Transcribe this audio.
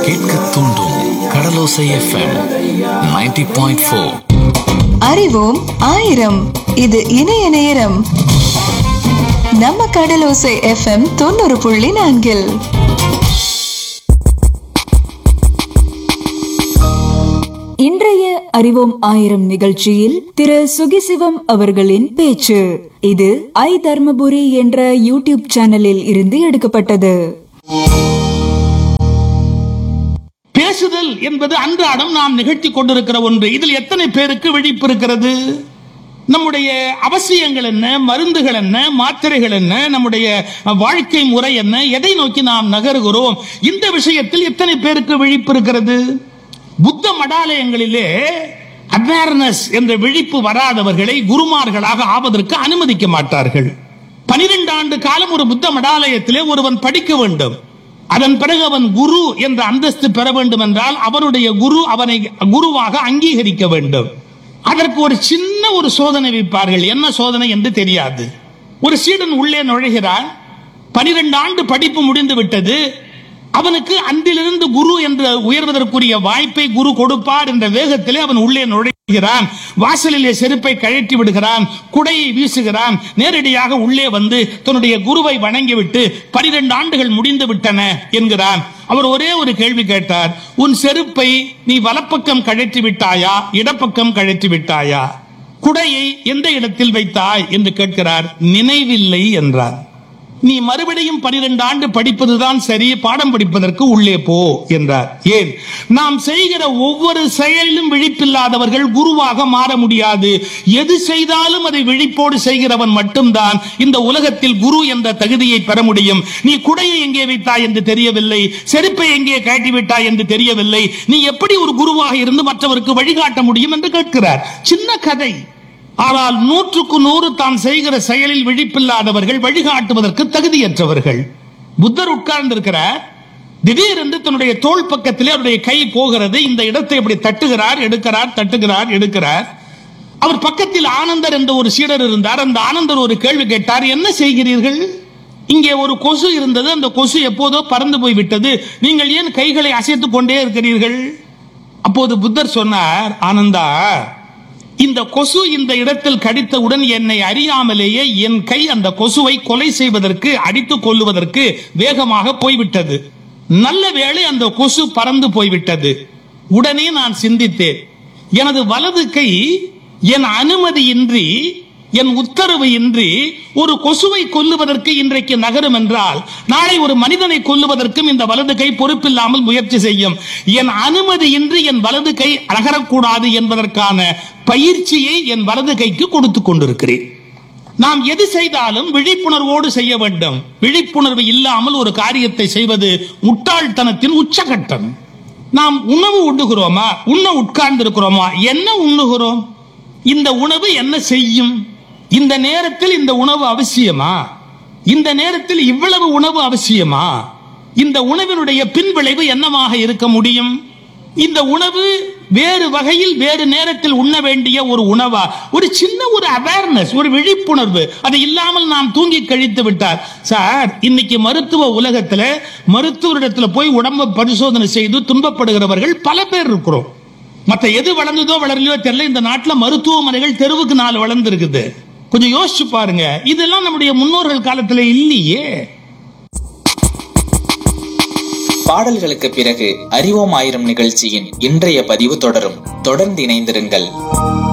கேட்க தூண்டும் கடலோசை FM 90.4 point four அறிவோம் ஆயிரம் இது இணைய நேரம் நம்ம கடலோசை எஃப்எம் தொண்ணூறு புள்ளி நான்கில் இன்றைய அறிவோம் ஆயிரம் நிகழ்ச்சியில் திரு சுகிசிவம் அவர்களின் பேச்சு இது ஐ தர்மபுரி என்ற யூடியூப் சேனலில் இருந்து எடுக்கப்பட்டது பேசுதல் என்பது அன்றாடம் நாம் நிகழ்த்தி கொண்டிருக்கிற ஒன்று இதில் எத்தனை பேருக்கு விழிப்பு இருக்கிறது நம்முடைய அவசியங்கள் என்ன மருந்துகள் என்ன மாத்திரைகள் என்ன நம்முடைய வாழ்க்கை முறை என்ன எதை நோக்கி நாம் நகருகிறோம் இந்த விஷயத்தில் எத்தனை பேருக்கு விழிப்பு இருக்கிறது புத்த மடாலயங்களிலே அவேர்னஸ் என்ற விழிப்பு வராதவர்களை குருமார்களாக ஆவதற்கு அனுமதிக்க மாட்டார்கள் பனிரெண்டு ஆண்டு காலம் ஒரு புத்த மடாலயத்திலே ஒருவன் படிக்க வேண்டும் அதன் பிறகு அவன் குரு என்ற அந்தஸ்து பெற வேண்டும் என்றால் அவனுடைய குரு அவனை குருவாக அங்கீகரிக்க வேண்டும் அதற்கு ஒரு சின்ன ஒரு சோதனை வைப்பார்கள் என்ன சோதனை என்று தெரியாது ஒரு சீடன் உள்ளே நுழைகிறான் பனிரெண்டு ஆண்டு படிப்பு முடிந்து விட்டது அவனுக்கு அன்றிலிருந்து குரு என்ற உயர்வதற்குரிய வாய்ப்பை குரு கொடுப்பார் என்ற வேகத்திலே அவன் உள்ளே நுழைகிறான் வாசலிலே செருப்பை கழற்றி விடுகிறான் குடையை வீசுகிறான் நேரடியாக உள்ளே வந்து தன்னுடைய குருவை வணங்கிவிட்டு பனிரெண்டு ஆண்டுகள் முடிந்து விட்டன என்கிறான் அவர் ஒரே ஒரு கேள்வி கேட்டார் உன் செருப்பை நீ வலப்பக்கம் கழற்றி விட்டாயா இடப்பக்கம் கழற்றி விட்டாயா குடையை எந்த இடத்தில் வைத்தாய் என்று கேட்கிறார் நினைவில்லை என்றார் நீ மறுபடியும் பனிரெண்டு ஆண்டு படிப்பதுதான் சரி பாடம் படிப்பதற்கு உள்ளே போ என்றார் ஏன் நாம் செய்கிற ஒவ்வொரு செயலிலும் விழிப்பில்லாதவர்கள் குருவாக மாற முடியாது எது செய்தாலும் அதை விழிப்போடு செய்கிறவன் மட்டும்தான் இந்த உலகத்தில் குரு என்ற தகுதியை பெற முடியும் நீ குடையை எங்கே வைத்தாய் என்று தெரியவில்லை செருப்பை எங்கே கட்டி விட்டாய் என்று தெரியவில்லை நீ எப்படி ஒரு குருவாக இருந்து மற்றவருக்கு வழிகாட்ட முடியும் என்று கேட்கிறார் சின்ன கதை ஆனால் நூற்றுக்கு நூறு தான் செய்கிற செயலில் விழிப்பில்லாதவர்கள் வழிகாட்டுவதற்கு தகுதியற்றவர்கள் புத்தர் உட்கார்ந்திருக்கிறார் திடீரென்று தன்னுடைய தோள் பக்கத்திலே அவருடைய கை போகிறது இந்த இடத்தை இப்படி தட்டுகிறார் எடுக்கிறார் தட்டுகிறார் எடுக்கிறார் அவர் பக்கத்தில் ஆனந்தர் என்ற ஒரு சீடர் இருந்தார் அந்த ஆனந்தர் ஒரு கேள்வி கேட்டார் என்ன செய்கிறீர்கள் இங்கே ஒரு கொசு இருந்தது அந்த கொசு எப்போதோ பறந்து போய் விட்டது நீங்கள் ஏன் கைகளை அசைத்துக் கொண்டே இருக்கிறீர்கள் அப்போது புத்தர் சொன்னார் ஆனந்தா இந்த கொசு இந்த இடத்தில் கடித்தவுடன் என்னை அறியாமலேயே என் கை அந்த கொசுவை கொலை செய்வதற்கு அடித்துக் கொள்ளுவதற்கு வேகமாக போய்விட்டது நல்ல வேளை அந்த கொசு பறந்து போய்விட்டது உடனே நான் சிந்தித்தேன் எனது வலது கை என் அனுமதியின்றி என் உத்தரவு இன்றி ஒரு கொசுவை கொல்லுவதற்கு இன்றைக்கு நகரும் என்றால் நாளை ஒரு மனிதனை கொல்லுவதற்கும் இந்த வலது கை பொறுப்பில்லாமல் முயற்சி செய்யும் என் அனுமதியின்றி என் வலது கை நகரக்கூடாது என்பதற்கான பயிற்சியை என் வலது கைக்கு கொடுத்துக் கொண்டிருக்கிறேன் நாம் எது செய்தாலும் விழிப்புணர்வோடு செய்ய வேண்டும் விழிப்புணர்வு இல்லாமல் ஒரு காரியத்தை செய்வது முட்டாள்தனத்தின் உச்சகட்டம் நாம் உணவு உண்ணுகிறோமா உண்ண உட்கார்ந்து இருக்கிறோமா என்ன உண்ணுகிறோம் இந்த உணவு என்ன செய்யும் இந்த நேரத்தில் இந்த உணவு அவசியமா இந்த நேரத்தில் இவ்வளவு உணவு அவசியமா இந்த உணவினுடைய பின்விளைவு என்னவாக இருக்க முடியும் இந்த உணவு வேறு வகையில் வேறு நேரத்தில் உண்ண வேண்டிய ஒரு உணவா ஒரு சின்ன ஒரு அவேர்னஸ் ஒரு விழிப்புணர்வு அது இல்லாமல் நாம் தூங்கி கழித்து விட்டார் சார் இன்னைக்கு மருத்துவ உலகத்துல மருத்துவரிடத்துல போய் உடம்ப பரிசோதனை செய்து துன்பப்படுகிறவர்கள் பல பேர் இருக்கிறோம் மத்த எது வளர்ந்ததோ வளரலையோ தெரியல இந்த நாட்டுல மருத்துவமனைகள் தெருவுக்கு நாலு வளர்ந்துருக்குது கொஞ்சம் யோசிச்சு பாருங்க இதெல்லாம் நம்முடைய முன்னோர்கள் காலத்துல இல்லையே பாடல்களுக்கு பிறகு அறிவோம் ஆயிரம் நிகழ்ச்சியின் இன்றைய பதிவு தொடரும் தொடர்ந்து இணைந்திருங்கள்